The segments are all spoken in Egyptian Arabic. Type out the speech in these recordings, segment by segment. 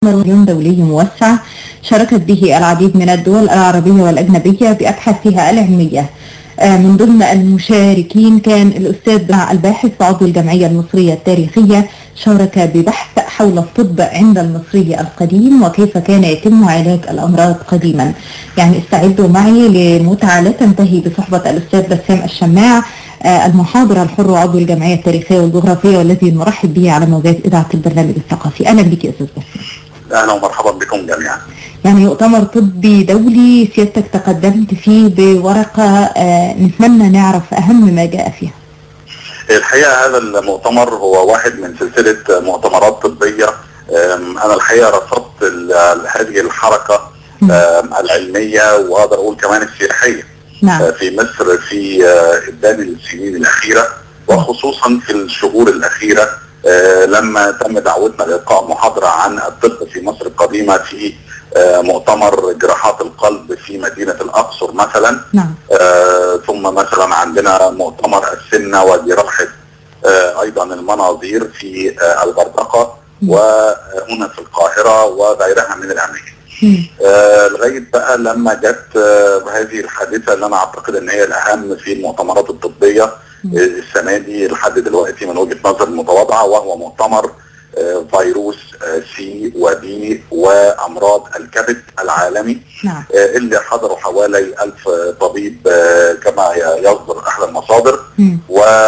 مليون دولي موسع شاركت به العديد من الدول العربية والأجنبية بأبحاثها العلمية آه، من ضمن المشاركين كان الأستاذ الباحث وعضو الجمعية المصرية التاريخية شارك ببحث حول الطب عند المصري القديم وكيف كان يتم علاج الأمراض قديما يعني استعدوا معي لمتعة لا تنتهي بصحبة الأستاذ بسام الشماع آه، المحاضر الحر وعضو الجمعية التاريخية والجغرافية والذي نرحب به على موجات إذاعة البرنامج الثقافي أهلا بك يا أستاذ بسام اهلا ومرحبا بكم جميعا يعني مؤتمر طبي دولي سيادتك تقدمت فيه بورقة آه، نتمنى نعرف أهم ما جاء فيها الحقيقه هذا المؤتمر هو واحد من سلسله مؤتمرات طبيه أم، انا الحقيقه رصدت ال- هذه الحركه مم. أم، العلميه واقدر اقول كمان السياحيه نعم آه، في مصر في آه، ابان السنين الاخيره وخصوصا في الشهور الاخيره آه، لما تم دعوتنا لإلقاء محاضره عن الطب في مصر القديمه في آه، مؤتمر جراحات القلب في مدينه الاقصر مثلا نعم آه، ثم مثلا عندنا مؤتمر السمنه وجراحه آه، ايضا المناظير في آه، الغردقه مم. وهنا في القاهره وغيرها من الاماكن. مم. آه، لغايه بقى لما جت آه، هذه الحادثه اللي انا اعتقد ان هي الاهم في المؤتمرات الطبيه مم. آه، السنه دي لحد دلوقتي من وجهه نظر المتواضعه وهو مؤتمر آه، فيروس آه، سي وبي وامراض الكبد العالمي نعم آه، اللي حضروا حوالي ألف طبيب آه، كما يصدر أحد المصادر مم.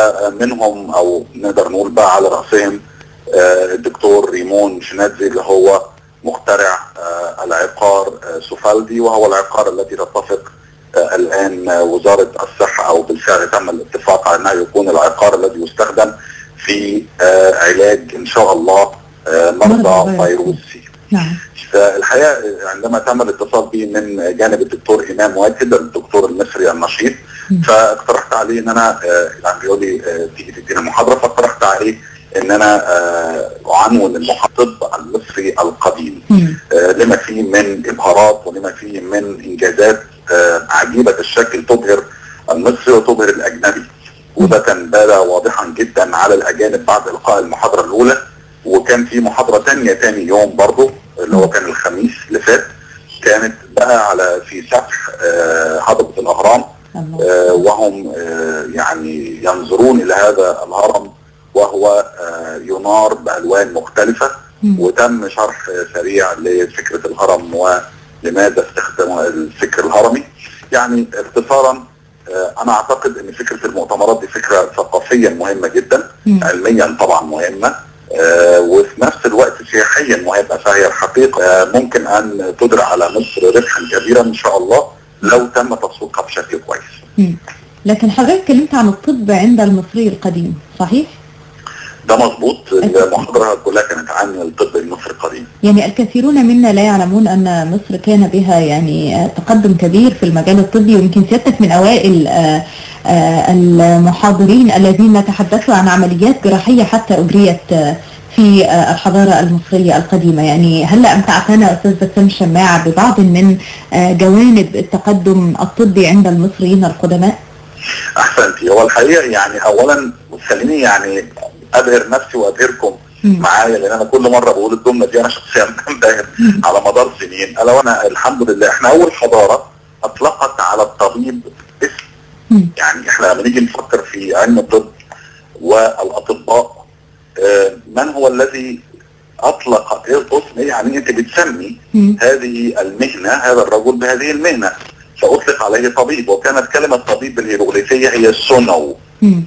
ومنهم أو نقدر نقول بقى على رأسهم آه، الدكتور ريمون شناتزي اللي هو مخترع آه، العقار آه، سوفالدي وهو العقار الذي تتفق آه، الآن آه، وزارة الصحة أو بالفعل تم الاتفاق على أنه يكون العقار الذي يستخدم في آه، علاج إن شاء الله آه، مرضى مرضى فيروس سي نعم فالحقيقه عندما تم الاتصال بي من جانب الدكتور امام واكد الدكتور المصري النشيط مم. فاقترحت عليه ان انا آه، يعني بيقول لي آه، تيجي تدينا محاضره فاقترحت عليه ان انا آه، اعنون المحاضر المصري القديم مم. آه، لما فيه من ابهارات ولما فيه من انجازات آه، عجيبه الشكل تبهر المصري وتبهر الاجنبي وده كان بدا واضحا جدا على الاجانب بعد القاء المحاضره الاولى وكان في محاضره ثانيه ثاني يوم برضه اللي هو كان الخميس اللي فات كانت بقى على في سفح آه، هضبه الاهرام الله آه، وهم آه، يعني ينظرون الى هذا الهرم وهو آه، ينار بالوان مختلفه مم. وتم شرح آه، سريع لفكره الهرم ولماذا استخدم الفكر الهرمي يعني اختصارا آه، انا اعتقد ان فكره المؤتمرات دي فكره ثقافيا مهمه جدا مم. علميا طبعا مهمه آه، وفي نفس الوقت سياحيا مهمه فهي الحقيقه آه، ممكن ان تدرع على مصر ربحا كبيرا ان شاء الله لو تم تسويقها بشكل كويس. مم. لكن حضرتك اتكلمت عن الطب عند المصري القديم صحيح؟ ده مظبوط المحاضره كلها كانت عن الطب المصري القديم. يعني الكثيرون منا لا يعلمون أن مصر كان بها يعني آه، تقدم كبير في المجال الطبي ويمكن سيادتك من أوائل آه، آه، المحاضرين الذين تحدثوا عن عمليات جراحية حتى أجريت آه، في آه، الحضارة المصرية القديمة يعني هل أمتعتنا أستاذ بسام شماعة ببعض من آه، جوانب التقدم الطبي عند المصريين القدماء؟ احسنتي هو الحقيقه يعني اولا خليني يعني ابهر نفسي وابهركم مم. معايا لان انا كل مره بقول الجمله دي انا شخصيا بنبهر على مدار سنين الا وانا الحمد لله احنا اول حضاره اطلقت على الطبيب اسم مم. يعني احنا لما نيجي نفكر في علم الطب والاطباء آه، من هو الذي اطلق اسم يعني انت بتسمي مم. هذه المهنه هذا الرجل بهذه المهنه فاطلق عليه طبيب وكانت كلمه طبيب بالهيروغليفيه هي سونو مم.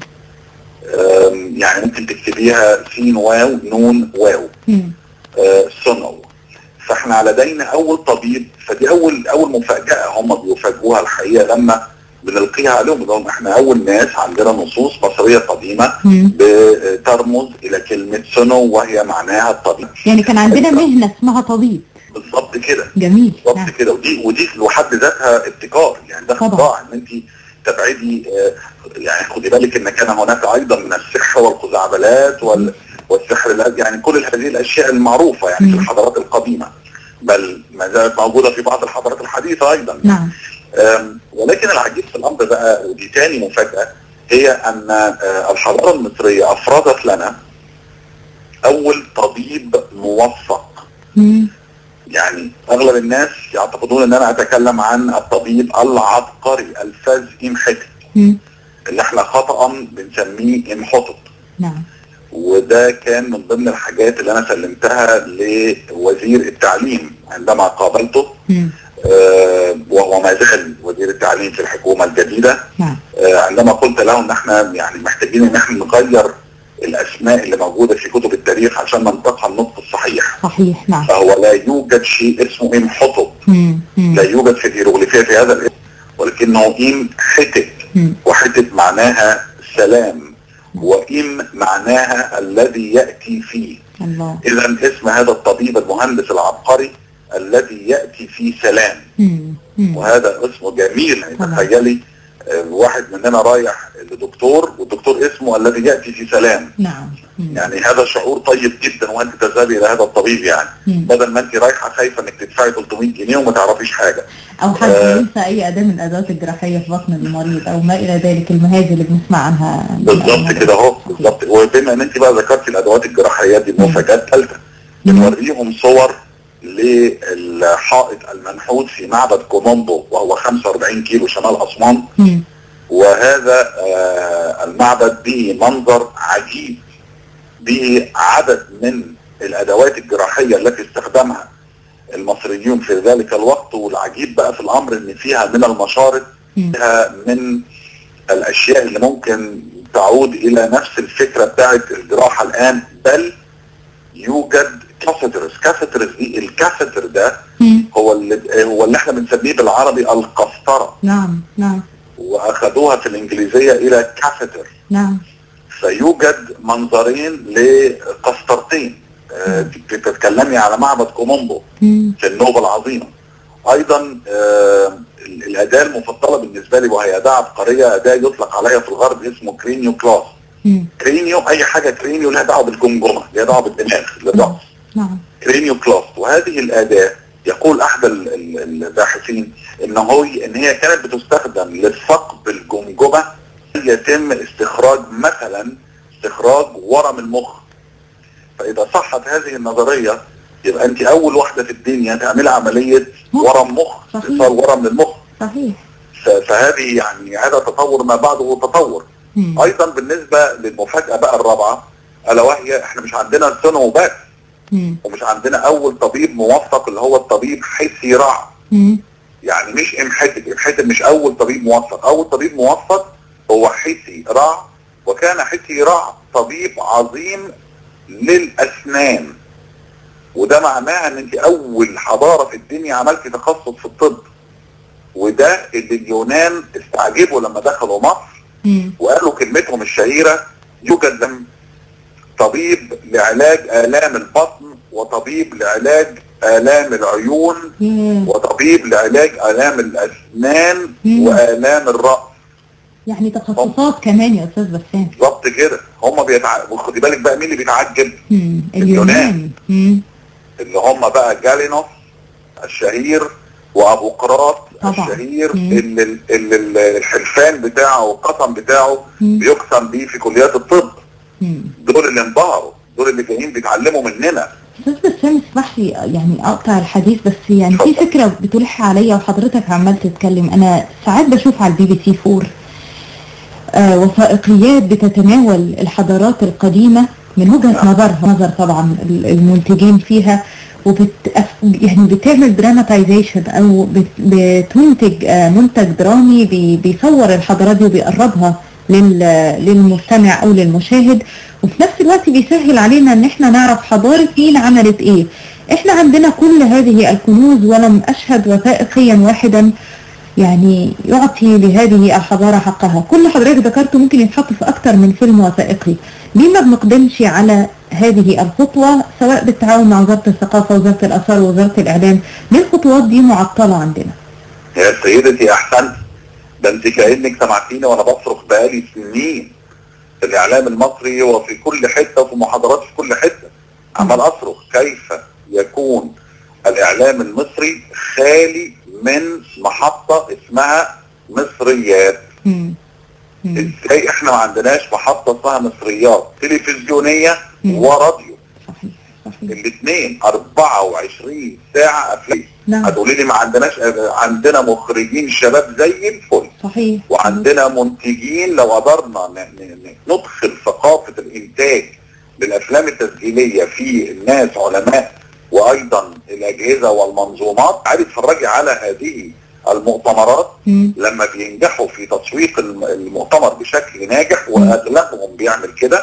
آم، يعني ممكن تكتبيها سين واو نون واو مم. آه، سونو فاحنا لدينا اول طبيب فدي اول اول مفاجاه هم بيفاجئوها الحقيقه لما بنلقيها عليهم لهم احنا اول ناس عندنا نصوص مصريه قديمه مم. بترمز الى كلمه سونو وهي معناها الطبيب يعني كان عندنا مهنة اسمها طبيب بالظبط كده جميل بالظبط نعم. كده ودي ودي لوحد ذاتها ابتكار يعني ده طبعا. اختراع ان انت تبعدي آه، يعني خدي بالك ان كان هناك ايضا من السحر والخزعبلات وال والسحر الأز- يعني كل هذه الاشياء المعروفه يعني في مم. الحضارات القديمه بل ما زالت موجوده في بعض الحضارات الحديثه ايضا نعم آم، ولكن العجيب في الامر بقى ودي تاني مفاجاه هي ان آه، الحضاره المصريه افرزت لنا اول طبيب موفق مم. يعني اغلب الناس يعتقدون ان انا اتكلم عن الطبيب العبقري الفاز امحتي مم. اللي احنا خطأ بنسميه امحطط نعم وده كان من ضمن الحاجات اللي انا سلمتها لوزير التعليم عندما قابلته مم. آه، وهو ما زال وزير التعليم في الحكومه الجديده نعم آه، عندما قلت له ان احنا يعني محتاجين ان احنا نغير الاسماء اللي موجوده في كتب التاريخ عشان ننطقها النطق الصحيح صحيح نعم فهو لا يوجد شيء اسمه ام حطب مم. مم. لا يوجد في الهيروغليفيه في هذا الاسم ولكنه ام حتب مم. وحتب معناها سلام وام معناها الذي ياتي فيه الله اذا اسم هذا الطبيب المهندس العبقري الذي ياتي في سلام مم. مم. وهذا اسمه جميل يعني طبعا. تخيلي آه، واحد مننا رايح لدكتور والدكتور اسمه الذي ياتي في سلام نعم مم. يعني هذا شعور طيب جدا وانت تذهبي الى هذا الطبيب يعني مم. بدل ما انت رايحه خايفه انك تدفعي 300 جنيه وما تعرفيش حاجه او حد آه. ينسى اي اداه من الادوات الجراحيه في بطن المريض او ما الى ذلك المهازل اللي بنسمع عنها بالظبط كده اهو بالظبط وبما ان انت بقى ذكرتي الادوات الجراحيه دي المفاجاه الثالثه مم. بنوريهم صور للحائط المنحوت في معبد كومومبو وهو 45 كيلو شمال اسوان مم. وهذا آه، المعبد به منظر عجيب به عدد من الادوات الجراحيه التي استخدمها المصريون في ذلك الوقت والعجيب بقى في الامر ان فيها من المشارط مم. فيها من الاشياء اللي ممكن تعود الى نفس الفكره بتاعت الجراحه الان بل يوجد كاثيترز كاثيترز دي الكاثيتر ده مم. هو اللي هو اللي احنا بنسميه بالعربي القسطره نعم نعم واخذوها في الانجليزيه الى كاثيتر نعم فيوجد منظرين لقسطرتين آه، بتتكلمي على معبد كومومبو مم. في النوبه العظيمه ايضا آه، ال- الاداه المفضله بالنسبه لي وهي اداه عبقريه اداه يطلق عليها في الغرب اسمه كرينيو كلاس مم. كرينيو اي حاجه كرينيو لها دعوه بالجمجمه لها دعوه بالدماغ للراس نعم كرينيو كلاس وهذه الاداه يقول احد ال- ال- الباحثين ان هو ان هي كانت بتستخدم لثقب الجمجمه يتم استخراج مثلا استخراج ورم المخ فاذا صحت هذه النظريه يبقى انت اول واحده في الدنيا تعملي عمليه ورم مخ صحيح. استئصال ورم للمخ صحيح ف- فهذه يعني هذا تطور ما بعده تطور مم. ايضا بالنسبه للمفاجاه بقى الرابعه الا وهي احنا مش عندنا سنو بس مم. ومش عندنا اول طبيب موفق اللي هو الطبيب حسي رع مم. يعني مش امحتب امحتب مش اول طبيب موفق اول طبيب موفق هو حسي رع وكان حسي رع طبيب عظيم للاسنان وده معناه ان انت اول حضاره في الدنيا عملت تخصص في الطب وده اللي اليونان استعجبوا لما دخلوا مصر مم. وقالوا كلمتهم الشهيرة يوجد لم طبيب لعلاج آلام البطن وطبيب لعلاج آلام العيون ياه. وطبيب لعلاج آلام الأسنان مم. وآلام الرأس يعني تخصصات كمان يا استاذ بسام بالظبط كده هم بيتع... وخدي بالك بقى مين اللي بيتعجب مم. اليونان. اليونان مم. اللي هم بقى جالينوس الشهير وابو قراط طبعا. الشهير مم. اللي, اللي الحلفان بتاعه والقسم بتاعه مم. بيقسم بيه في كليات الطب مم. دول اللي انبهروا دول اللي جايين بيتعلموا مننا استاذ بسام اسمح لي يعني اقطع الحديث بس يعني في اتفضل. فكره بتلح عليا وحضرتك عمال تتكلم انا ساعات بشوف على البي بي سي 4 آه وثائقيات بتتناول الحضارات القديمه من وجهه نعم. نظرها نظر طبعا ال- المنتجين فيها وبت يعني بتعمل دراماتيزيشن او بت- بتنتج آه، منتج درامي بي- بيصور الحضارات دي وبيقربها لل- للمستمع او للمشاهد وفي نفس الوقت بيسهل علينا ان احنا نعرف حضارة مين عملت ايه احنا عندنا كل هذه الكنوز ولم اشهد وثائقيا واحدا يعني يعطي لهذه الحضارة حقها كل حضرتك ذكرته ممكن يتحط في اكتر من فيلم وثائقي ليه ما بنقدمش على هذه الخطوة سواء بالتعاون مع وزارة الثقافة وزارة الآثار ووزارة الإعلام ليه الخطوات دي معطلة عندنا يا سيدتي احسنت ده انت كانك سمعتيني وانا بصرخ بقالي سنين في الاعلام المصري وفي كل حته وفي محاضرات في كل حته عمال اصرخ كيف يكون الاعلام المصري خالي من محطه اسمها مصريات مم. مم. ازاي احنا ما عندناش محطه اسمها مصريات تلفزيونيه مم. وراديو صحيح صحيح الاثنين 24 ساعه افلام نعم هتقولي لي ما عندناش عندنا مخرجين شباب زي الفل صحيح وعندنا منتجين لو قدرنا ن- ن- ن- ندخل ثقافه الانتاج للافلام التسجيليه في الناس علماء وايضا الاجهزه والمنظومات عادي تتفرجي على هذه المؤتمرات مم. لما بينجحوا في تسويق الم- المؤتمر بشكل ناجح واغلبهم بيعمل كده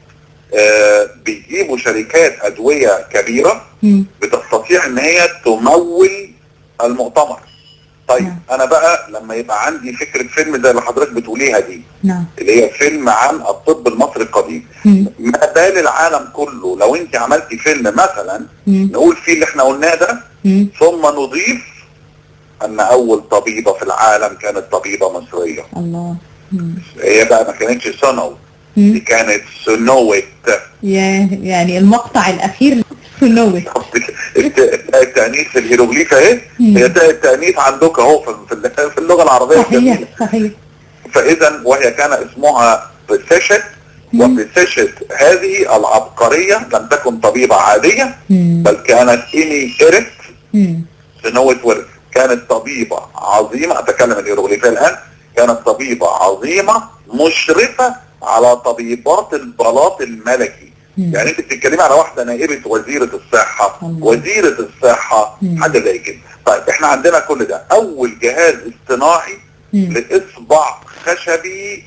آه، بيجيبوا شركات ادويه كبيره مم. بتستطيع ان هي تمول المؤتمر طيب نعم. انا بقى لما يبقى عندي فكره فيلم زي اللي حضرتك بتقوليها دي نعم اللي هي فيلم عن الطب المصري القديم مم. ما بال العالم كله لو انت عملتي فيلم مثلا مم. نقول فيه اللي احنا قلناه ده مم. ثم نضيف ان اول طبيبه في العالم كانت طبيبه مصريه الله مم. هي بقى ما كانتش سنو دي مم. كانت سنوت يا يعني المقطع الأخير سنوي الت- التأنيث الهيروغليف اهي مم. هي تاء التأنيث عندك اهو في- في ال- في اللغة العربية صحيح الجميلة صحيح فإذا وهي كان اسمها بسيشت مم. وبسيشت هذه العبقرية لم تكن طبيبة عادية مم. بل كانت إيمي إيريت مم. سنوة ويرث كانت طبيبة عظيمة أتكلم الهيروغليفية الآن كانت طبيبة عظيمة مشرفة على طبيبات البلاط الملكي مم. يعني انت بتتكلمي على واحده نائبه وزيره الصحه الله. وزيره الصحه مم. حاجه زي كده طيب احنا عندنا كل ده اول جهاز اصطناعي مم. لاصبع خشبي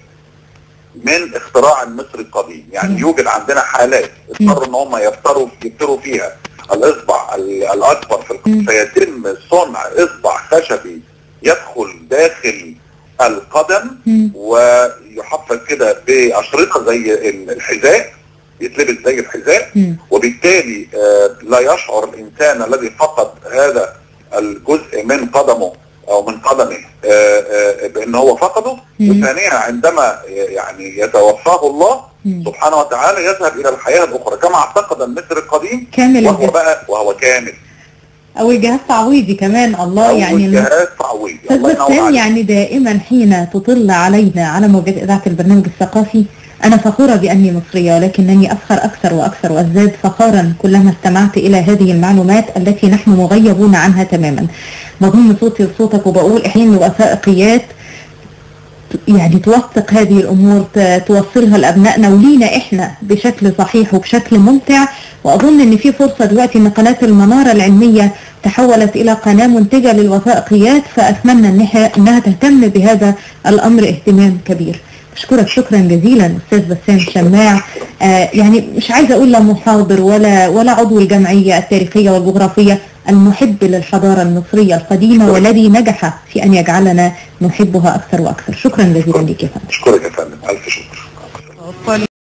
من اختراع المصري القديم يعني مم. يوجد عندنا حالات اضطروا ان هم يفتروا يفتروا فيها الاصبع ال- الاكبر في القدم مم. فيتم صنع اصبع خشبي يدخل داخل القدم مم. ويحفز كده باشرطه زي الحذاء يتلبس زي الحذاء مم. وبالتالي آه، لا يشعر الانسان الذي فقد هذا الجزء من قدمه او من قدمه آه، آه، بان هو فقده مم. وثانيا عندما يعني يتوفاه الله مم. سبحانه وتعالى يذهب الى الحياه الاخرى كما اعتقد المصري القديم كامل وهو الجهاز بقى وهو كامل أو الجهاز تعويضي كمان الله أول يعني الم- جهاز تعويضي أستاذ الله ينور بسام عليك يعني دائما حين تطل علينا على موجات إذاعة البرنامج الثقافي أنا فخورة بأني مصرية ولكنني أفخر أكثر وأكثر وأزداد فخارا كلما استمعت إلى هذه المعلومات التي نحن مغيبون عنها تماما بضم صوتي لصوتك وبقول إحيان الوثائقيات يعني توثق هذه الامور ت- توصلها لابنائنا ولينا احنا بشكل صحيح وبشكل ممتع واظن ان في فرصه دلوقتي ان قناه المناره العلميه تحولت الى قناه منتجه للوثائقيات فاتمنى إنها- انها تهتم بهذا الامر اهتمام كبير بشكرك شكرا جزيلا استاذ بسام شماع آه يعني مش عايزه اقول لا محاضر ولا ولا عضو الجمعيه التاريخيه والجغرافيه المحب للحضاره المصريه القديمه والذي نجح في ان يجعلنا نحبها اكثر واكثر شكرا جزيلا لك يا فندم اشكرك يا فندم الف شكر